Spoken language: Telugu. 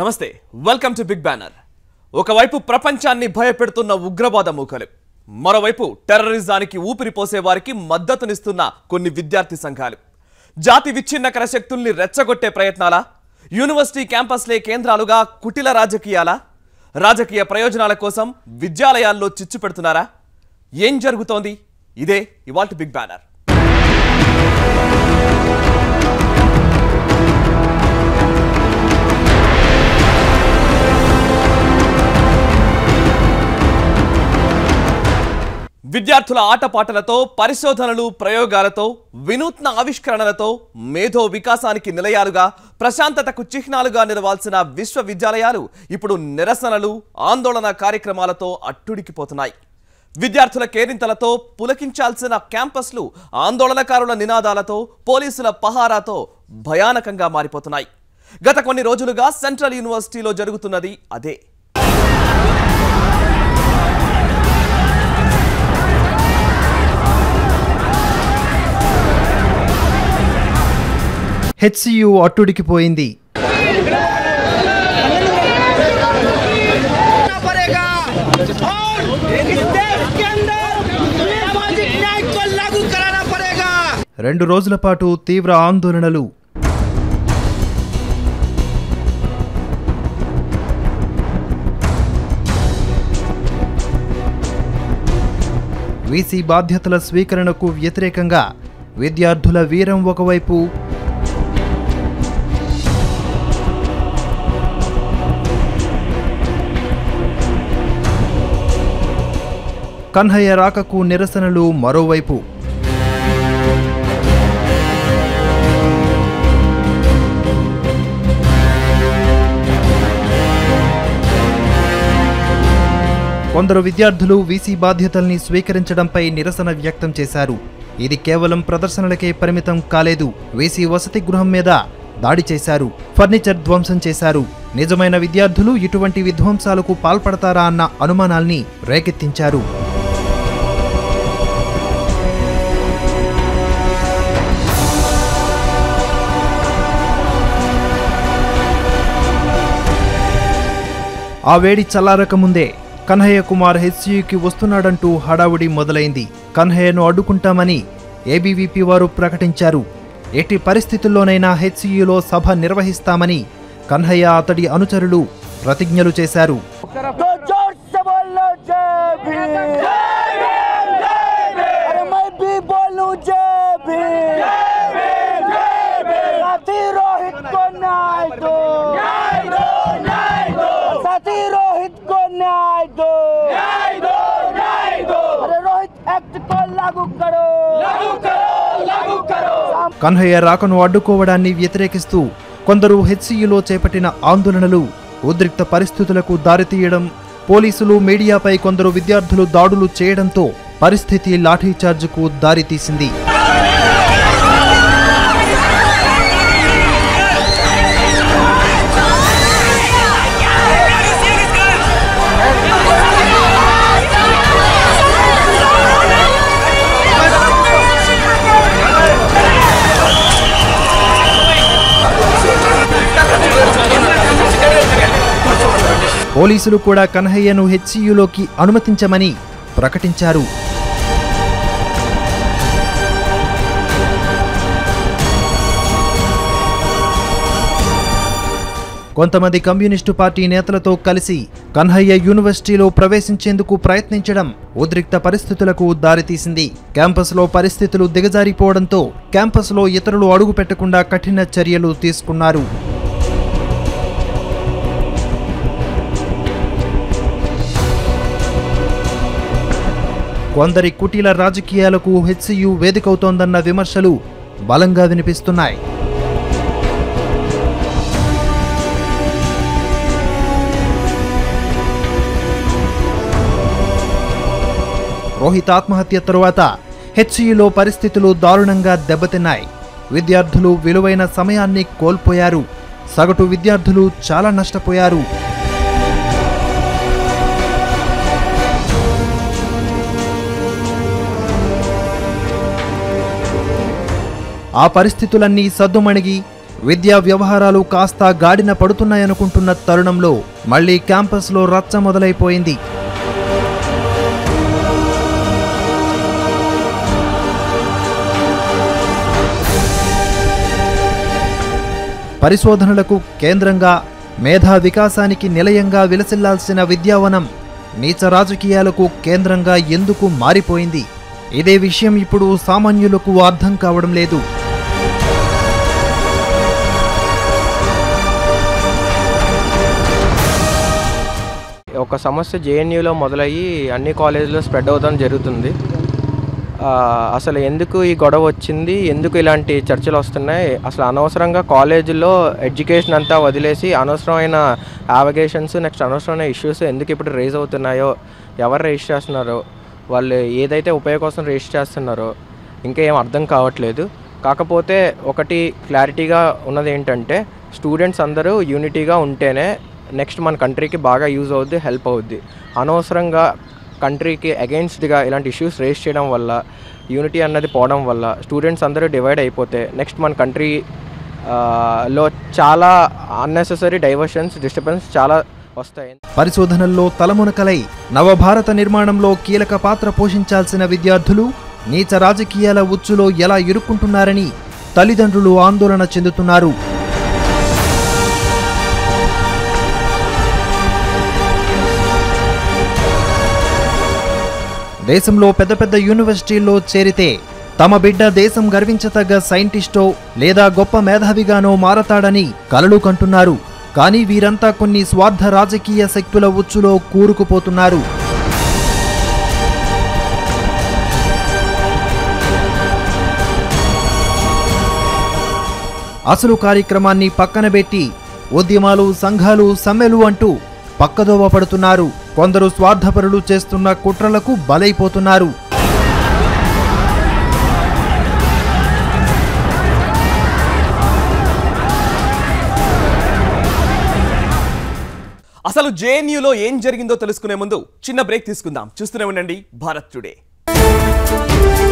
నమస్తే వెల్కమ్ టు బిగ్ బ్యానర్ ఒకవైపు ప్రపంచాన్ని భయపెడుతున్న ఉగ్రవాద మూకలు మరోవైపు టెర్రరిజానికి ఊపిరి పోసే వారికి మద్దతునిస్తున్న కొన్ని విద్యార్థి సంఘాలు జాతి విచ్ఛిన్నకర శక్తుల్ని రెచ్చగొట్టే ప్రయత్నాలా యూనివర్సిటీ క్యాంపస్లే కేంద్రాలుగా కుటిల రాజకీయాలా రాజకీయ ప్రయోజనాల కోసం విద్యాలయాల్లో చిచ్చు పెడుతున్నారా ఏం జరుగుతోంది ఇదే ఇవాల్టి బిగ్ బ్యానర్ విద్యార్థుల ఆటపాటలతో పరిశోధనలు ప్రయోగాలతో వినూత్న ఆవిష్కరణలతో మేధో వికాసానికి నిలయాలుగా ప్రశాంతతకు చిహ్నాలుగా నిలవాల్సిన విశ్వవిద్యాలయాలు ఇప్పుడు నిరసనలు ఆందోళన కార్యక్రమాలతో అట్టుడికిపోతున్నాయి విద్యార్థుల కేరింతలతో పులకించాల్సిన క్యాంపస్లు ఆందోళనకారుల నినాదాలతో పోలీసుల పహారాతో భయానకంగా మారిపోతున్నాయి గత కొన్ని రోజులుగా సెంట్రల్ యూనివర్సిటీలో జరుగుతున్నది అదే హెచ్సియు అట్టుడికిపోయింది करना पड़ेगा और इस देश के अंदर सामाजिक न्याय को लागू कराना पड़ेगा రెండు రోజుల పాటు తీవ్ర ఆందోళనలు వీసీ బాధ్యతల స్వీకరణకు వ్యతిరేకంగా విద్యార్థుల వీరం ఒకవైపు కన్హయ్య రాకకు నిరసనలు మరోవైపు కొందరు విద్యార్థులు వీసీ బాధ్యతల్ని స్వీకరించడంపై నిరసన వ్యక్తం చేశారు ఇది కేవలం ప్రదర్శనలకే పరిమితం కాలేదు వీసీ వసతి గృహం మీద దాడి చేశారు ఫర్నిచర్ ధ్వంసం చేశారు నిజమైన విద్యార్థులు ఇటువంటి విధ్వంసాలకు పాల్పడతారా అన్న అనుమానాల్ని రేకెత్తించారు ఆ వేడి చల్లారకముందే కన్హయ్య కుమార్ హెచ్సియుకి వస్తున్నాడంటూ హడావుడి మొదలైంది కన్హయ్యను అడ్డుకుంటామని ఏబీవీపీ వారు ప్రకటించారు ఎట్టి పరిస్థితుల్లోనైనా హెచ్సియులో సభ నిర్వహిస్తామని కన్హయ్య అతడి అనుచరులు ప్రతిజ్ఞలు చేశారు तो जोर से बोलो जय भीम अरे मैं भी बोलूं जय भीम साथी रोहित को न्याय दो साथी रोहित को न्याय दो अरे रोहित एक्ट को लागू करो लागू करो लागू करो కన్హయ్య రాకను అడ్డుకోవడాన్ని వ్యతిరేకిస్తూ కొందరు హెచ్సియులో చేపట్టిన ఆందోళనలు ఉద్రిక్త పరిస్థితులకు దారితీయడం పోలీసులు మీడియాపై కొందరు విద్యార్థులు దాడులు చేయడంతో పరిస్థితి లాఠీచార్జ్కు దారితీసింది పోలీసులు కూడా కన్హయ్యను హెచ్సియులోకి అనుమతించమని ప్రకటించారు కొంతమంది కమ్యూనిస్టు పార్టీ నేతలతో కలిసి కన్హయ్య యూనివర్సిటీలో ప్రవేశించేందుకు ప్రయత్నించడం ఉద్రిక్త పరిస్థితులకు దారితీసింది క్యాంపస్లో పరిస్థితులు దిగజారిపోవడంతో క్యాంపస్లో ఇతరులు అడుగు పెట్టకుండా కఠిన చర్యలు తీసుకున్నారు కొందరి కుటీల రాజకీయాలకు హెచ్సియు వేదికవుతోందన్న విమర్శలు బలంగా వినిపిస్తున్నాయి రోహిత్ ఆత్మహత్య తరువాత హెచ్సియులో పరిస్థితులు దారుణంగా దెబ్బతిన్నాయి విద్యార్థులు విలువైన సమయాన్ని కోల్పోయారు సగటు విద్యార్థులు చాలా నష్టపోయారు ఆ పరిస్థితులన్నీ సద్దుమణిగి విద్యా వ్యవహారాలు కాస్త గాడిన పడుతున్నాయనుకుంటున్న తరుణంలో మళ్లీ క్యాంపస్లో రచ్చ మొదలైపోయింది పరిశోధనలకు కేంద్రంగా మేధా వికాసానికి నిలయంగా విలసిల్లాల్సిన విద్యావనం నీచ రాజకీయాలకు కేంద్రంగా ఎందుకు మారిపోయింది ఇదే విషయం ఇప్పుడు సామాన్యులకు అర్థం కావడం లేదు ఒక సమస్య జేఎన్యూలో మొదలయ్యి అన్ని కాలేజీలో స్ప్రెడ్ అవడం జరుగుతుంది ఆ, అసలు ఎందుకు ఈ గొడవ వచ్చింది ఎందుకు ఇలాంటి చర్చలు వస్తున్నాయి అసలు అనవసరంగా కాలేజీలో ఎడ్యుకేషన్ అంతా వదిలేసి అనవసరమైన యావగేషన్స్ నెక్స్ట్ అనవసరమైన ఇష్యూస్ ఎందుకు ఇప్పుడు రేజ్ అవుతున్నాయో ఎవరు రేజ్ చేస్తున్నారో వాళ్ళు ఏదైతే ఉపయోగం కోసం రేజ్ చేస్తున్నారో ఇంకా ఏం అర్థం కావట్లేదు కాకపోతే ఒకటి క్లారిటీగా ఉన్నది ఏంటంటే స్టూడెంట్స్ అందరూ యూనిటీగా ఉంటేనే నెక్స్ట్ మన కంట్రీకి బాగా యూజ్ అవుద్ది హెల్ప్ అవుద్ది అనవసరంగా కంట్రీకి అగెయిన్స్ట్గా ఇలాంటి ఇష్యూస్ రేస్ చేయడం వల్ల యూనిటీ అన్నది పోవడం వల్ల స్టూడెంట్స్ అందరూ డివైడ్ అయిపోతే నెక్స్ట్ మన కంట్రీ లో చాలా అన్నెసెసరీ డైవర్షన్స్ డిస్టర్బెన్స్ చాలా వస్తాయి పరిశోధనల్లో తలమునకలై నవభారత నిర్మాణంలో కీలక పాత్ర పోషించాల్సిన విద్యార్థులు నీచ రాజకీయాల ఉచ్చులో ఎలా ఇరుక్కుంటున్నారని తల్లిదండ్రులు ఆందోళన చెందుతున్నారు దేశంలో పెద్ద పెద్ద యూనివర్సిటీల్లో చేరితే తమ బిడ్డ దేశం గర్వించతగ్గ సైంటిస్టో లేదా గొప్ప మేధావిగానో మారతాడని కలలు కంటున్నారు కానీ వీరంతా కొన్ని స్వార్థ రాజకీయ శక్తుల ఉచ్చులో కూరుకుపోతున్నారు అసలు కార్యక్రమాన్ని పక్కనబెట్టి ఉద్యమాలు సంఘాలు సమ్మెలు అంటూ పక్కదోవ పడుతున్నారు కొందరు స్వార్థపరులు చేస్తున్న కుట్రలకు బలైపోతున్నారు అసలు జేఎన్యూలో ఏం జరిగిందో తెలుసుకునే ముందు చిన్న బ్రేక్ తీసుకుందాం చూస్తూనే ఉండండి భారత్ టుడే